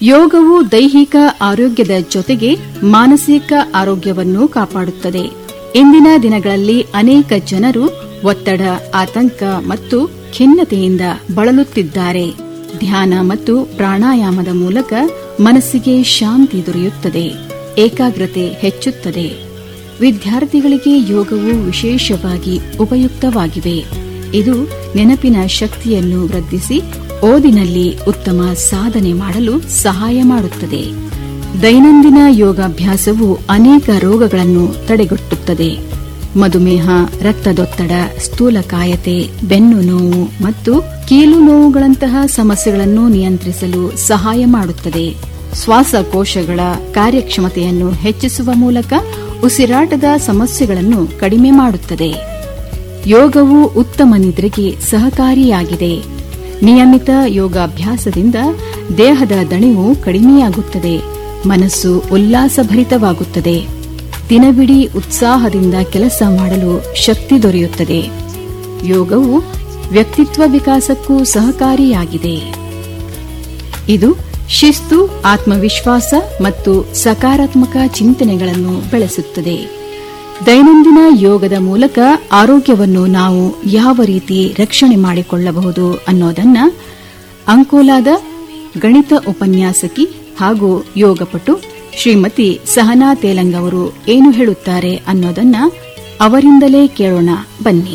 ಯೋಗವು ದೈಹಿಕ ಆರೋಗ್ಯದ ಜೊತೆಗೆ ಮಾನಸಿಕ ಆರೋಗ್ಯವನ್ನು ಕಾಪಾಡುತ್ತದೆ ಇಂದಿನ ದಿನಗಳಲ್ಲಿ ಅನೇಕ ಜನರು ಒತ್ತಡ ಆತಂಕ ಮತ್ತು ಖಿನ್ನತೆಯಿಂದ ಬಳಲುತ್ತಿದ್ದಾರೆ ಧ್ಯಾನ ಮತ್ತು ಪ್ರಾಣಾಯಾಮದ ಮೂಲಕ ಮನಸ್ಸಿಗೆ ಶಾಂತಿ ದೊರೆಯುತ್ತದೆ ಏಕಾಗ್ರತೆ ಹೆಚ್ಚುತ್ತದೆ ವಿದ್ಯಾರ್ಥಿಗಳಿಗೆ ಯೋಗವು ವಿಶೇಷವಾಗಿ ಉಪಯುಕ್ತವಾಗಿವೆ ಇದು ನೆನಪಿನ ಶಕ್ತಿಯನ್ನು ವೃದ್ಧಿಸಿ ಓದಿನಲ್ಲಿ ಉತ್ತಮ ಸಾಧನೆ ಮಾಡಲು ಸಹಾಯ ಮಾಡುತ್ತದೆ ದೈನಂದಿನ ಯೋಗಾಭ್ಯಾಸವು ಅನೇಕ ರೋಗಗಳನ್ನು ತಡೆಗಟ್ಟುತ್ತದೆ ಮಧುಮೇಹ ರಕ್ತದೊತ್ತಡ ಸ್ಥೂಲಕಾಯತೆ ಬೆನ್ನು ನೋವು ಮತ್ತು ಕೀಲು ನೋವುಗಳಂತಹ ಸಮಸ್ಯೆಗಳನ್ನು ನಿಯಂತ್ರಿಸಲು ಸಹಾಯ ಮಾಡುತ್ತದೆ ಶ್ವಾಸಕೋಶಗಳ ಕಾರ್ಯಕ್ಷಮತೆಯನ್ನು ಹೆಚ್ಚಿಸುವ ಮೂಲಕ ಉಸಿರಾಟದ ಸಮಸ್ಯೆಗಳನ್ನು ಕಡಿಮೆ ಮಾಡುತ್ತದೆ ಯೋಗವು ಉತ್ತಮ ನಿದ್ರೆಗೆ ಸಹಕಾರಿಯಾಗಿದೆ ನಿಯಮಿತ ಯೋಗಾಭ್ಯಾಸದಿಂದ ದೇಹದ ದಣಿವು ಕಡಿಮೆಯಾಗುತ್ತದೆ ಮನಸ್ಸು ಉಲ್ಲಾಸಭರಿತವಾಗುತ್ತದೆ ದಿನವಿಡೀ ಉತ್ಸಾಹದಿಂದ ಕೆಲಸ ಮಾಡಲು ಶಕ್ತಿ ದೊರೆಯುತ್ತದೆ ಯೋಗವು ವ್ಯಕ್ತಿತ್ವ ವಿಕಾಸಕ್ಕೂ ಸಹಕಾರಿಯಾಗಿದೆ ಇದು ಶಿಸ್ತು ಆತ್ಮವಿಶ್ವಾಸ ಮತ್ತು ಸಕಾರಾತ್ಮಕ ಚಿಂತನೆಗಳನ್ನು ಬೆಳೆಸುತ್ತದೆ ದೈನಂದಿನ ಯೋಗದ ಮೂಲಕ ಆರೋಗ್ಯವನ್ನು ನಾವು ಯಾವ ರೀತಿ ರಕ್ಷಣೆ ಮಾಡಿಕೊಳ್ಳಬಹುದು ಅನ್ನೋದನ್ನ ಅಂಕೋಲಾದ ಗಣಿತ ಉಪನ್ಯಾಸಕಿ ಹಾಗೂ ಯೋಗಪಟು ಶ್ರೀಮತಿ ಸಹನಾ ತೇಲಂಗ್ ಅವರು ಏನು ಹೇಳುತ್ತಾರೆ ಅನ್ನೋದನ್ನ ಅವರಿಂದಲೇ ಕೇಳೋಣ ಬನ್ನಿ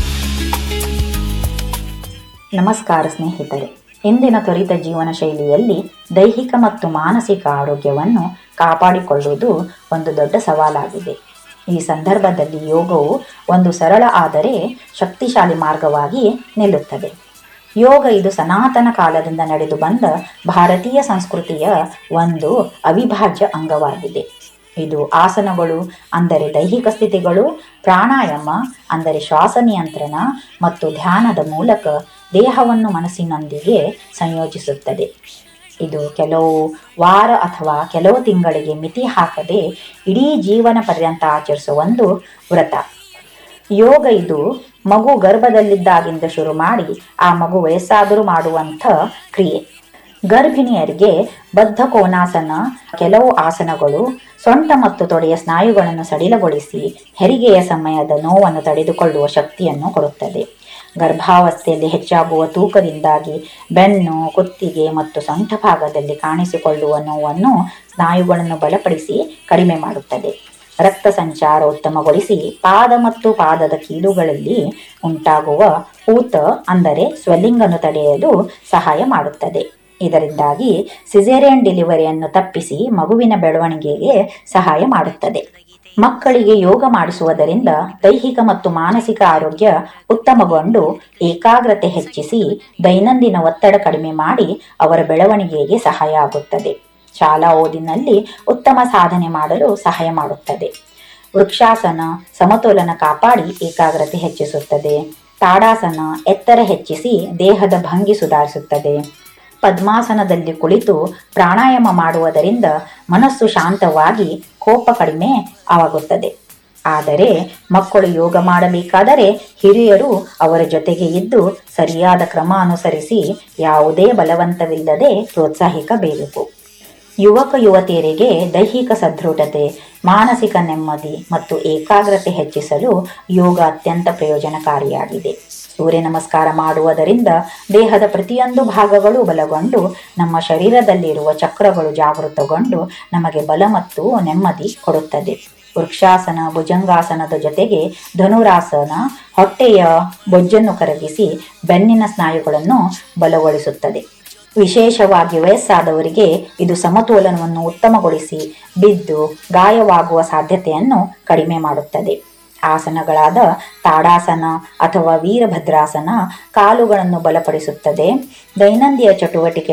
ನಮಸ್ಕಾರ ಸ್ನೇಹಿತರೆ ಇಂದಿನ ತ್ವರಿತ ಜೀವನ ಶೈಲಿಯಲ್ಲಿ ದೈಹಿಕ ಮತ್ತು ಮಾನಸಿಕ ಆರೋಗ್ಯವನ್ನು ಕಾಪಾಡಿಕೊಳ್ಳುವುದು ಒಂದು ದೊಡ್ಡ ಸವಾಲಾಗಿದೆ ಈ ಸಂದರ್ಭದಲ್ಲಿ ಯೋಗವು ಒಂದು ಸರಳ ಆದರೆ ಶಕ್ತಿಶಾಲಿ ಮಾರ್ಗವಾಗಿ ನಿಲ್ಲುತ್ತದೆ ಯೋಗ ಇದು ಸನಾತನ ಕಾಲದಿಂದ ನಡೆದು ಬಂದ ಭಾರತೀಯ ಸಂಸ್ಕೃತಿಯ ಒಂದು ಅವಿಭಾಜ್ಯ ಅಂಗವಾಗಿದೆ ಇದು ಆಸನಗಳು ಅಂದರೆ ದೈಹಿಕ ಸ್ಥಿತಿಗಳು ಪ್ರಾಣಾಯಾಮ ಅಂದರೆ ಶ್ವಾಸ ನಿಯಂತ್ರಣ ಮತ್ತು ಧ್ಯಾನದ ಮೂಲಕ ದೇಹವನ್ನು ಮನಸ್ಸಿನೊಂದಿಗೆ ಸಂಯೋಜಿಸುತ್ತದೆ ಇದು ಕೆಲವು ವಾರ ಅಥವಾ ಕೆಲವು ತಿಂಗಳಿಗೆ ಮಿತಿ ಹಾಕದೆ ಇಡೀ ಜೀವನ ಪರ್ಯಂತ ಆಚರಿಸುವ ಒಂದು ವ್ರತ ಯೋಗ ಇದು ಮಗು ಗರ್ಭದಲ್ಲಿದ್ದಾಗಿಂದ ಶುರು ಮಾಡಿ ಆ ಮಗು ವಯಸ್ಸಾದರೂ ಮಾಡುವಂಥ ಕ್ರಿಯೆ ಗರ್ಭಿಣಿಯರಿಗೆ ಬದ್ಧ ಕೋನಾಸನ ಕೆಲವು ಆಸನಗಳು ಸೊಂಟ ಮತ್ತು ತೊಡೆಯ ಸ್ನಾಯುಗಳನ್ನು ಸಡಿಲಗೊಳಿಸಿ ಹೆರಿಗೆಯ ಸಮಯದ ನೋವನ್ನು ತಡೆದುಕೊಳ್ಳುವ ಶಕ್ತಿಯನ್ನು ಕೊಡುತ್ತದೆ ಗರ್ಭಾವಸ್ಥೆಯಲ್ಲಿ ಹೆಚ್ಚಾಗುವ ತೂಕದಿಂದಾಗಿ ಬೆನ್ನು ಕುತ್ತಿಗೆ ಮತ್ತು ಸೊಂಟ ಭಾಗದಲ್ಲಿ ಕಾಣಿಸಿಕೊಳ್ಳುವ ನೋವನ್ನು ಸ್ನಾಯುಗಳನ್ನು ಬಲಪಡಿಸಿ ಕಡಿಮೆ ಮಾಡುತ್ತದೆ ರಕ್ತ ಸಂಚಾರ ಉತ್ತಮಗೊಳಿಸಿ ಪಾದ ಮತ್ತು ಪಾದದ ಕೀಲುಗಳಲ್ಲಿ ಉಂಟಾಗುವ ಊತ ಅಂದರೆ ಸ್ವೆಲ್ಲಿಂಗ್ ಅನ್ನು ತಡೆಯಲು ಸಹಾಯ ಮಾಡುತ್ತದೆ ಇದರಿಂದಾಗಿ ಸಿಸೇರಿಯನ್ ಡೆಲಿವರಿಯನ್ನು ತಪ್ಪಿಸಿ ಮಗುವಿನ ಬೆಳವಣಿಗೆಗೆ ಸಹಾಯ ಮಾಡುತ್ತದೆ ಮಕ್ಕಳಿಗೆ ಯೋಗ ಮಾಡಿಸುವುದರಿಂದ ದೈಹಿಕ ಮತ್ತು ಮಾನಸಿಕ ಆರೋಗ್ಯ ಉತ್ತಮಗೊಂಡು ಏಕಾಗ್ರತೆ ಹೆಚ್ಚಿಸಿ ದೈನಂದಿನ ಒತ್ತಡ ಕಡಿಮೆ ಮಾಡಿ ಅವರ ಬೆಳವಣಿಗೆಗೆ ಸಹಾಯ ಆಗುತ್ತದೆ ಶಾಲಾ ಓದಿನಲ್ಲಿ ಉತ್ತಮ ಸಾಧನೆ ಮಾಡಲು ಸಹಾಯ ಮಾಡುತ್ತದೆ ವೃಕ್ಷಾಸನ ಸಮತೋಲನ ಕಾಪಾಡಿ ಏಕಾಗ್ರತೆ ಹೆಚ್ಚಿಸುತ್ತದೆ ತಾಡಾಸನ ಎತ್ತರ ಹೆಚ್ಚಿಸಿ ದೇಹದ ಭಂಗಿ ಸುಧಾರಿಸುತ್ತದೆ ಪದ್ಮಾಸನದಲ್ಲಿ ಕುಳಿತು ಪ್ರಾಣಾಯಾಮ ಮಾಡುವುದರಿಂದ ಮನಸ್ಸು ಶಾಂತವಾಗಿ ಕೋಪ ಕಡಿಮೆ ಆಗುತ್ತದೆ ಆದರೆ ಮಕ್ಕಳು ಯೋಗ ಮಾಡಬೇಕಾದರೆ ಹಿರಿಯರು ಅವರ ಜೊತೆಗೆ ಇದ್ದು ಸರಿಯಾದ ಕ್ರಮ ಅನುಸರಿಸಿ ಯಾವುದೇ ಬಲವಂತವಿಲ್ಲದೆ ಪ್ರೋತ್ಸಾಹಿಸಬೇಕು ಯುವಕ ಯುವತಿಯರಿಗೆ ದೈಹಿಕ ಸದೃಢತೆ ಮಾನಸಿಕ ನೆಮ್ಮದಿ ಮತ್ತು ಏಕಾಗ್ರತೆ ಹೆಚ್ಚಿಸಲು ಯೋಗ ಅತ್ಯಂತ ಪ್ರಯೋಜನಕಾರಿಯಾಗಿದೆ ಸೂರ್ಯ ನಮಸ್ಕಾರ ಮಾಡುವುದರಿಂದ ದೇಹದ ಪ್ರತಿಯೊಂದು ಭಾಗಗಳು ಬಲಗೊಂಡು ನಮ್ಮ ಶರೀರದಲ್ಲಿರುವ ಚಕ್ರಗಳು ಜಾಗೃತಗೊಂಡು ನಮಗೆ ಬಲ ಮತ್ತು ನೆಮ್ಮದಿ ಕೊಡುತ್ತದೆ ವೃಕ್ಷಾಸನ ಭುಜಂಗಾಸನದ ಜೊತೆಗೆ ಧನುರಾಸನ ಹೊಟ್ಟೆಯ ಬೊಜ್ಜನ್ನು ಕರಗಿಸಿ ಬೆನ್ನಿನ ಸ್ನಾಯುಗಳನ್ನು ಬಲಗೊಳಿಸುತ್ತದೆ ವಿಶೇಷವಾಗಿ ವಯಸ್ಸಾದವರಿಗೆ ಇದು ಸಮತೋಲನವನ್ನು ಉತ್ತಮಗೊಳಿಸಿ ಬಿದ್ದು ಗಾಯವಾಗುವ ಸಾಧ್ಯತೆಯನ್ನು ಕಡಿಮೆ ಮಾಡುತ್ತದೆ ಆಸನಗಳಾದ ತಾಡಾಸನ ಅಥವಾ ವೀರಭದ್ರಾಸನ ಕಾಲುಗಳನ್ನು ಬಲಪಡಿಸುತ್ತದೆ ದೈನಂದಿನ ಚಟುವಟಿಕೆ